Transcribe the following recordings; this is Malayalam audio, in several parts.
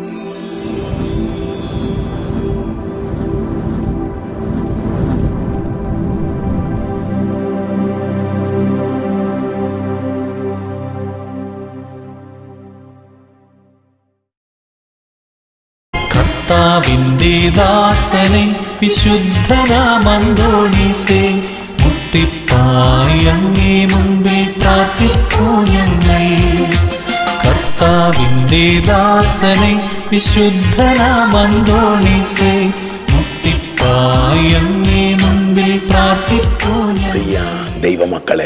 കർത്താവിന്റെ ദാസനെ വിശുദ്ധനാമന്തോണീസേ മുത്തിപ്പായി അങ്ങേ മുമ്പിൽ പ്രാർത്ഥിക്കൂ ഞങ്ങൾ കർത്താവിന്റെ ദാസനെ വിശുദ്ധനാമന്തോണീസേ മുത്തിപ്പായി അങ്ങേ മുമ്പിൽ പ്രാർത്ഥിക്കൂ ഞങ്ങൾ പ്രിയ ദൈവമക്കളെ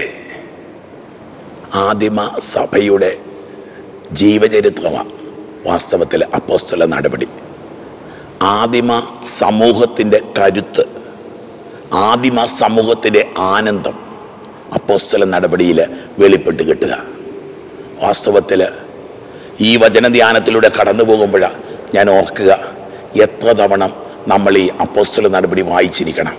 ആദിമ സഭയുടെ ജീവചരിത്രമാണ് വാസ്തവത്തിൽ അപ്പോസ്തല നടപടി ആദിമ സമൂഹത്തിൻ്റെ കരുത്ത് ആദിമ സമൂഹത്തിൻ്റെ ആനന്ദം അപ്പോസ്തല നടപടിയിൽ വെളിപ്പെട്ട് കിട്ടുക വാസ്തവത്തിൽ ഈ വചനധ്യാനത്തിലൂടെ കടന്നു പോകുമ്പോഴാണ് ഞാൻ ഓർക്കുക എത്ര തവണ നമ്മൾ ഈ അപ്പോസ്തല നടപടി വായിച്ചിരിക്കണം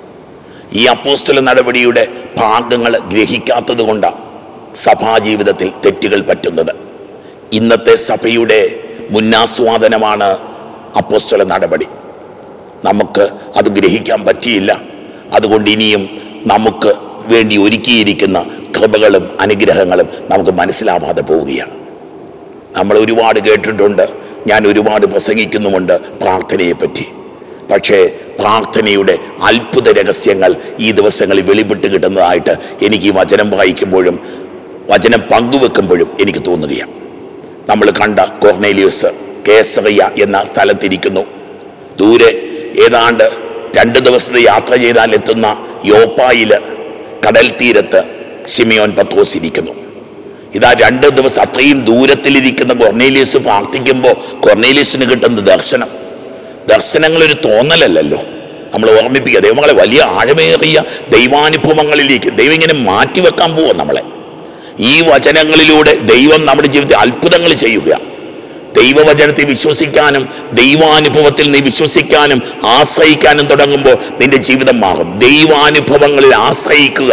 ഈ അപ്പോസ്തല നടപടിയുടെ ഭാഗങ്ങൾ ഗ്രഹിക്കാത്തത് കൊണ്ടാണ് സഭാജീവിതത്തിൽ തെറ്റുകൾ പറ്റുന്നത് ഇന്നത്തെ സഭയുടെ മുന്നാസ്വാദനമാണ് അപ്പോസ്തല നടപടി നമുക്ക് അത് ഗ്രഹിക്കാൻ പറ്റിയില്ല അതുകൊണ്ട് ഇനിയും നമുക്ക് വേണ്ടി ഒരുക്കിയിരിക്കുന്ന കൃപകളും അനുഗ്രഹങ്ങളും നമുക്ക് മനസ്സിലാവാതെ പോവുകയാണ് നമ്മൾ ഒരുപാട് കേട്ടിട്ടുണ്ട് ഞാൻ ഒരുപാട് പ്രസംഗിക്കുന്നുമുണ്ട് പ്രാർത്ഥനയെപ്പറ്റി പക്ഷേ പ്രാർത്ഥനയുടെ അത്ഭുത രഹസ്യങ്ങൾ ഈ ദിവസങ്ങളിൽ വെളിപ്പെട്ട് കിട്ടുന്നതായിട്ട് എനിക്ക് ഈ വചനം വായിക്കുമ്പോഴും വചനം പങ്കുവെക്കുമ്പോഴും എനിക്ക് തോന്നുകയാണ് നമ്മൾ കണ്ട കൊർണേലിയസ് കേസറിയ എന്ന സ്ഥലത്തിരിക്കുന്നു ദൂരെ ഏതാണ്ട് രണ്ട് ദിവസത്തെ യാത്ര ചെയ്താൽ എത്തുന്ന യോപ്പായില് കടൽ തീരത്ത് ഷിമിയോൻ പത്രോസ് ഇരിക്കുന്നു ഇതാ രണ്ട് ദിവസം അത്രയും ദൂരത്തിലിരിക്കുന്ന കൊർണേലിയസ് പ്രാർത്ഥിക്കുമ്പോൾ കൊർണേലിയസിന് കിട്ടുന്ന ദർശനം ദർശനങ്ങൾ ഒരു തോന്നലല്ലല്ലോ നമ്മൾ ഓർമ്മിപ്പിക്കുക ദൈവങ്ങളെ വലിയ ആഴമേറിയ ദൈവാനുഭവങ്ങളിലേക്ക് ദൈവം ഇങ്ങനെ മാറ്റിവെക്കാൻ പോവുക നമ്മളെ ഈ വചനങ്ങളിലൂടെ ദൈവം നമ്മുടെ ജീവിതത്തിൽ അത്ഭുതങ്ങൾ ചെയ്യുക ദൈവവചനത്തെ വിശ്വസിക്കാനും ദൈവാനുഭവത്തിൽ നീ വിശ്വസിക്കാനും ആശ്രയിക്കാനും തുടങ്ങുമ്പോൾ നിന്റെ ജീവിതം മാറും ദൈവാനുഭവങ്ങളിൽ ആശ്രയിക്കുക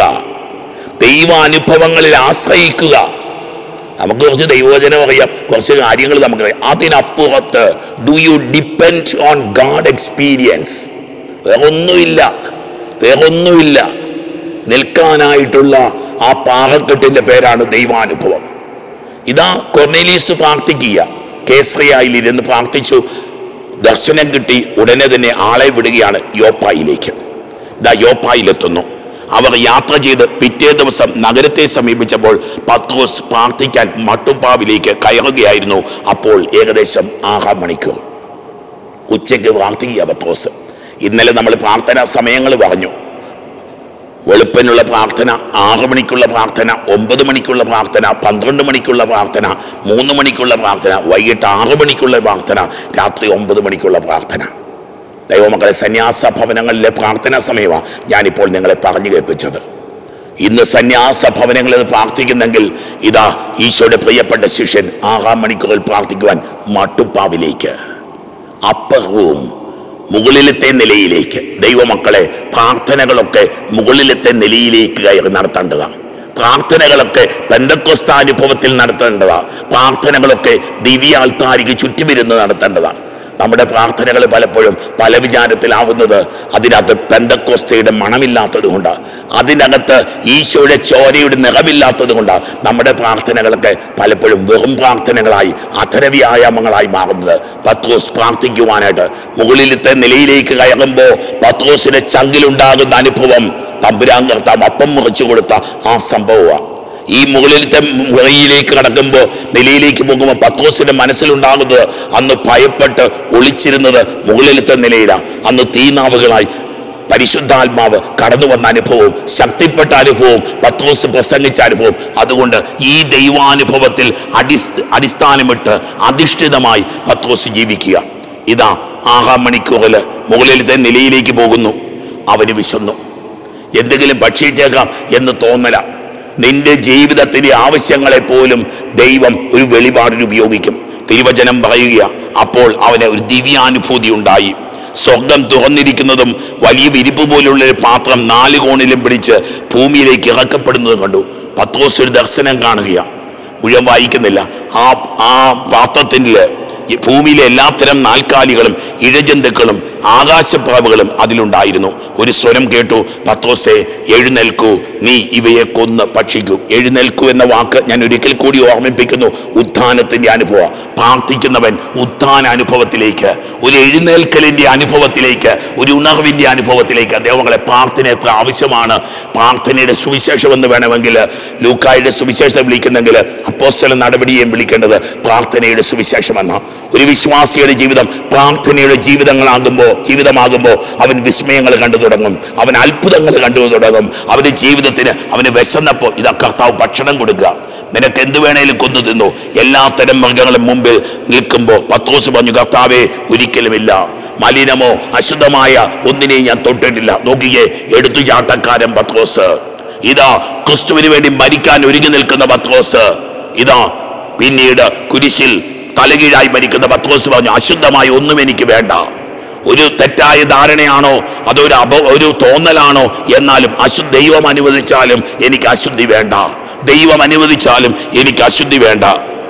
ദൈവാനുഭവങ്ങളിൽ ആശ്രയിക്കുക നമുക്ക് കുറച്ച് ദൈവവചനം അറിയാം കുറച്ച് കാര്യങ്ങൾ നമുക്കറിയാം അതിനപ്പുറത്ത് do you depend on God experience വേറൊന്നുമില്ല വേറൊന്നുമില്ല നിൽക്കാനായിട്ടുള്ള ആ പാറക്കെട്ടിന്റെ പേരാണ് ദൈവാനുഭവം ഇതാ കൊർണേലീസ് പ്രാർത്ഥിക്കുക കേസ്രിയായിൽ ഇരുന്ന് പ്രാർത്ഥിച്ചു ദർശനം കിട്ടി ഉടനെ തന്നെ ആളെ വിടുകയാണ് യോപ്പായിലേക്ക് ഇതാ യോപ്പായിലെത്തുന്നു അവർ യാത്ര ചെയ്ത് പിറ്റേ ദിവസം നഗരത്തെ സമീപിച്ചപ്പോൾ പത്രോസ് പ്രാർത്ഥിക്കാൻ മട്ടുപ്പാവിലേക്ക് കയറുകയായിരുന്നു അപ്പോൾ ഏകദേശം ആറാം മണിക്കൂർ ഉച്ചയ്ക്ക് പ്രാർത്ഥിക്കുക പത്രോസ് ഇന്നലെ നമ്മൾ പ്രാർത്ഥനാ സമയങ്ങൾ പറഞ്ഞു വെളുപ്പിനുള്ള പ്രാർത്ഥന ആറ് മണിക്കുള്ള പ്രാർത്ഥന ഒമ്പത് മണിക്കുള്ള പ്രാർത്ഥന പന്ത്രണ്ട് മണിക്കുള്ള പ്രാർത്ഥന മൂന്ന് മണിക്കുള്ള പ്രാർത്ഥന വൈകിട്ട് ആറ് മണിക്കുള്ള പ്രാർത്ഥന രാത്രി ഒമ്പത് മണിക്കുള്ള പ്രാർത്ഥന ദൈവമക്കളെ സന്യാസ ഭവനങ്ങളിലെ പ്രാർത്ഥനാ സമയമാണ് ഞാനിപ്പോൾ നിങ്ങളെ പറഞ്ഞു കേൾപ്പിച്ചത് ഇന്ന് സന്യാസ ഭവനങ്ങളിൽ പ്രാർത്ഥിക്കുന്നെങ്കിൽ ഇതാ ഈശോയുടെ പ്രിയപ്പെട്ട ശിഷ്യൻ ആറാം മണിക്കൂറിൽ പ്രാർത്ഥിക്കുവാൻ മട്ടുപ്പാവിലേക്ക് അപ്പറവും മുകളിലത്തെ നിലയിലേക്ക് ദൈവമക്കളെ പ്രാർത്ഥനകളൊക്കെ മുകളിലത്തെ നിലയിലേക്ക് കയറി നടത്തേണ്ടതാണ് പ്രാർത്ഥനകളൊക്കെ ബന്ധക്വസ്ത അനുഭവത്തിൽ നടത്തേണ്ടതാണ് പ്രാർത്ഥനകളൊക്കെ ദിവ്യാൽത്താരിക്ക് ചുറ്റുമിരുന്ന് നടത്തേണ്ടതാണ് നമ്മുടെ പ്രാർത്ഥനകൾ പലപ്പോഴും പല വിചാരത്തിലാവുന്നത് അതിനകത്ത് പെന്തക്കോസ്തയുടെ മണമില്ലാത്തത് കൊണ്ടാണ് അതിനകത്ത് ഈശോയുടെ ചോരയുടെ നിറമില്ലാത്തത് കൊണ്ടാണ് നമ്മുടെ പ്രാർത്ഥനകളൊക്കെ പലപ്പോഴും വെറും പ്രാർത്ഥനകളായി അധരവ്യായാമങ്ങളായി മാറുന്നത് പത്രോസ് പ്രാർത്ഥിക്കുവാനായിട്ട് മുകളിലത്തെ നിലയിലേക്ക് കയറുമ്പോൾ പത്രോസിന്റെ ചങ്കിലുണ്ടാകുന്ന അനുഭവം തമ്പുരാൻ കർത്താവ് അപ്പം മുറിച്ചു കൊടുത്ത ആ സംഭവമാണ് ഈ മുകളിലത്തെ മുറിയിലേക്ക് കടക്കുമ്പോൾ നിലയിലേക്ക് പോകുമ്പോൾ പത്രോസിന്റെ മനസ്സിലുണ്ടാകുന്നത് അന്ന് ഭയപ്പെട്ട് ഒളിച്ചിരുന്നത് മുകളിലത്തെ നിലയിലാണ് അന്ന് തീനാവുകളായി പരിശുദ്ധാത്മാവ് കടന്നു വന്ന അനുഭവവും ശക്തിപ്പെട്ട അനുഭവവും പത്രോസ് പ്രസംഗിച്ച അനുഭവം അതുകൊണ്ട് ഈ ദൈവാനുഭവത്തിൽ അടിസ്ഥ അടിസ്ഥാനമിട്ട് അധിഷ്ഠിതമായി പത്രോസ് ജീവിക്കുക ഇതാ ആറാം മണിക്കൂറിൽ മുകളിലത്തെ നിലയിലേക്ക് പോകുന്നു അവന് വിശന്നു എന്തെങ്കിലും ഭക്ഷിച്ചേക്കാം എന്ന് തോന്നല നിന്റെ ജീവിതത്തിലെ ആവശ്യങ്ങളെ പോലും ദൈവം ഒരു വെളിപാടിന് ഉപയോഗിക്കും തിരുവചനം പറയുക അപ്പോൾ അവന് ഒരു ദിവ്യാനുഭൂതി ഉണ്ടായി സ്വർഗം തുറന്നിരിക്കുന്നതും വലിയ വിരിപ്പ് പോലുള്ള ഒരു പാത്രം നാല് കോണിലും പിടിച്ച് ഭൂമിയിലേക്ക് ഇറക്കപ്പെടുന്നതും കണ്ടു പത്രോസ് ഒരു ദർശനം കാണുകയാണ് മുഴുവൻ വായിക്കുന്നില്ല ആ ആ പാത്രത്തിൽ ഈ ഭൂമിയിലെ എല്ലാത്തരം നാൽക്കാലികളും ഇഴജന്തുക്കളും ആകാശപ്രാവുകളും അതിലുണ്ടായിരുന്നു ഒരു സ്വരം കേട്ടു പത്രോസെ എഴുന്നേൽക്കൂ നീ ഇവയെ കൊന്ന് ഭക്ഷിക്കൂ എഴുന്നേൽക്കൂ എന്ന വാക്ക് ഞാൻ ഒരിക്കൽ കൂടി ഓർമ്മിപ്പിക്കുന്നു ഉത്ഥാനത്തിന്റെ അനുഭവം പ്രാർത്ഥിക്കുന്നവൻ ഉത്ഥാന അനുഭവത്തിലേക്ക് ഒരു എഴുന്നേൽക്കലിന്റെ അനുഭവത്തിലേക്ക് ഒരു ഉണർവിന്റെ അനുഭവത്തിലേക്ക് ദൈവങ്ങളെ പ്രാർത്ഥന എത്ര ആവശ്യമാണ് പ്രാർത്ഥനയുടെ സുവിശേഷം എന്ന് വേണമെങ്കിൽ ലൂക്കായുടെ സുവിശേഷം വിളിക്കുന്നെങ്കിൽ അപ്പോസ്തല നടപടിയെയും വിളിക്കേണ്ടത് പ്രാർത്ഥനയുടെ സുവിശേഷമെന്ന ഒരു വിശ്വാസിയുടെ ജീവിതം പ്രാർത്ഥനയുടെ ജീവിതങ്ങളാകുമ്പോൾ ജീവിതമാകുമ്പോൾ അവൻ വിസ്മയങ്ങൾ കണ്ടു തുടങ്ങും അവൻ അത്ഭുതങ്ങൾ കണ്ടു തുടങ്ങും അവന്റെ ജീവിതത്തിന് അവന് വിശന്നപ്പോൾ ഇതാ കർത്താവ് ഭക്ഷണം കൊടുക്കുക നിനക്ക് എന്ത് വേണേലും കൊന്നു തിന്നു എല്ലാത്തരം മൃഗങ്ങളും മുമ്പിൽ നിൽക്കുമ്പോൾ പത്രോസ് പറഞ്ഞു കർത്താവേ ഒരിക്കലുമില്ല മലിനമോ അശുദ്ധമായ ഒന്നിനെയും ഞാൻ തൊട്ടിട്ടില്ല നോക്കിയേ എടുത്തുചാട്ടക്കാരൻ പത്രോസ് ഇതാ ക്രിസ്തുവിന് വേണ്ടി മരിക്കാൻ ഒരുങ്ങി നിൽക്കുന്ന പത്രോസ് ഇതാ പിന്നീട് കുരിശിൽ തലകീഴായി മരിക്കുന്ന പത്രോസ് പറഞ്ഞു അശുദ്ധമായ ഒന്നും എനിക്ക് വേണ്ട ഒരു തെറ്റായ ധാരണയാണോ അതോ ഒരു അപ ഒരു തോന്നലാണോ എന്നാലും അശു ദൈവം അനുവദിച്ചാലും എനിക്ക് അശുദ്ധി വേണ്ട ദൈവം അനുവദിച്ചാലും എനിക്ക് അശുദ്ധി വേണ്ട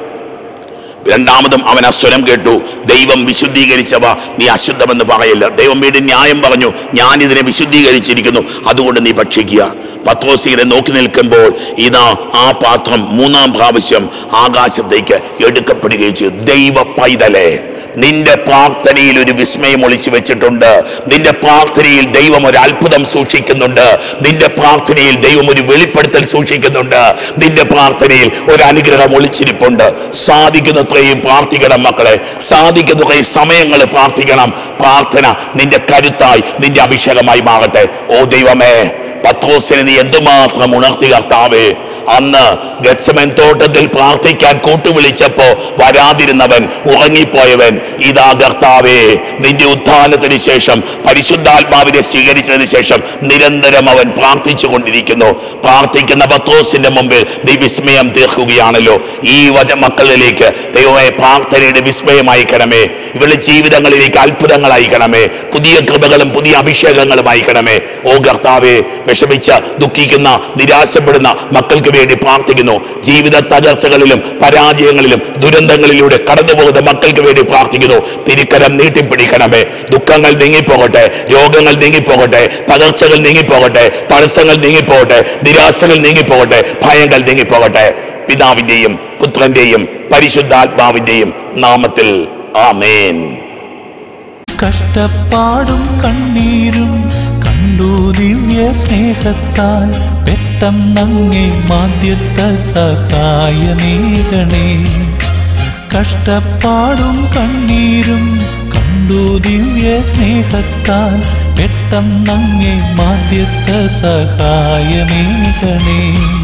രണ്ടാമതും അവൻ ആ സ്വരം കേട്ടു ദൈവം വിശുദ്ധീകരിച്ചവ നീ അശുദ്ധമെന്ന് പറയില്ല ദൈവം വീണ്ടും ന്യായം പറഞ്ഞു ഞാൻ ഇതിനെ വിശുദ്ധീകരിച്ചിരിക്കുന്നു അതുകൊണ്ട് നീ ഭക്ഷിക്കുക പത്രോസിനെ നോക്കി നിൽക്കുമ്പോൾ ഇതാ ആ പാത്രം മൂന്നാം പ്രാവശ്യം ആകാശത്തേക്ക് എടുക്കപ്പെടുകയും ചെയ്തു ദൈവ പൈതലേ നിന്റെ പ്രാർത്ഥനയിൽ ഒരു വിസ്മയം ഒളിച്ചു വെച്ചിട്ടുണ്ട് നിന്റെ പ്രാർത്ഥനയിൽ ദൈവം ഒരു അത്ഭുതം സൂക്ഷിക്കുന്നുണ്ട് നിന്റെ പ്രാർത്ഥനയിൽ ദൈവം ഒരു വെളിപ്പെടുത്തൽ സൂക്ഷിക്കുന്നുണ്ട് നിന്റെ പ്രാർത്ഥനയിൽ ഒരു അനുഗ്രഹം ഒളിച്ചിരിപ്പുണ്ട് സാധിക്കുന്നത്രയും പ്രാർത്ഥിക്കണം മക്കളെ സാധിക്കുന്നത്രയും സമയങ്ങൾ പ്രാർത്ഥിക്കണം പ്രാർത്ഥന നിന്റെ കരുത്തായി നിന്റെ അഭിഷേകമായി മാറട്ടെ ഓ ദൈവമേ പത്രോസിനെ നീ എന്തുമാത്രം ഉണർത്തി കർത്താവേ അന്ന് ഗത്സമൻ തോട്ടത്തിൽ പ്രാർത്ഥിക്കാൻ കൂട്ടുവിളിച്ചപ്പോ വരാതിരുന്നവൻ ഉറങ്ങിപ്പോയവൻ ഇതാ കർത്താവേ നിന്റെ ഉത്ഥാനത്തിന് ശേഷം പരിശുദ്ധാത്മാവിനെ സ്വീകരിച്ചതിന് ശേഷം നിരന്തരം അവൻ പ്രാർത്ഥിച്ചു കൊണ്ടിരിക്കുന്നു പ്രാർത്ഥിക്കുന്ന പത്രോസിന്റെ മുമ്പിൽ നീ വിസ്മയം തീർക്കുകയാണല്ലോ ഈ വച മക്കളിലേക്ക് ദൈവമേ പ്രാർത്ഥനയുടെ വിസ്മയം അയക്കണമേ ഇവരുടെ ജീവിതങ്ങളിലേക്ക് അത്ഭുതങ്ങൾ അയക്കണമേ പുതിയ കൃപകളും പുതിയ അഭിഷേകങ്ങളും അയക്കണമേ ഓ കർത്താവേ വിഷമിച്ച് ദുഃഖിക്കുന്ന നിരാശപ്പെടുന്ന മക്കൾക്ക് വേണ്ടി പ്രാർത്ഥിക്കുന്നു ജീവിത തകർച്ചകളിലും പരാജയങ്ങളിലും ദുരന്തങ്ങളിലൂടെ കടന്നുപോകുന്ന മക്കൾക്ക് വേണ്ടി പ്രാർത്ഥിക്കുന്നു തിരുക്കരം നീട്ടിപ്പിടിക്കണമേ ദുഃഖങ്ങൾ നീങ്ങിപ്പോകട്ടെ രോഗങ്ങൾ നീങ്ങിപ്പോകട്ടെ തകർച്ചകൾ നീങ്ങിപ്പോകട്ടെ തടസ്സങ്ങൾ നീങ്ങിപ്പോകട്ടെ നിരാശകൾ നീങ്ങിപ്പോകട്ടെ ഭയങ്ങൾ നീങ്ങിപ്പോകട്ടെ പിതാവിന്റെയും പുത്രന്റെയും പരിശുദ്ധാത്മാവിന്റെയും നാമത്തിൽ ആമേൻ കഷ്ടപ്പാടും കണ്ണീരും കണ്ടു ദിവ്യ സ്നേഹത്താൽ പെട്ടെന്നങ്ങേ മാധ്യസ്ഥ സഹായമേകണേ കഷ്ടപ്പാടും കണ്ണീരും കണ്ടു ദിവ്യ സ്നേഹത്താൽ പെട്ടെന്നങ്ങേ മാധ്യസ്ഥ സഹായമേകണേ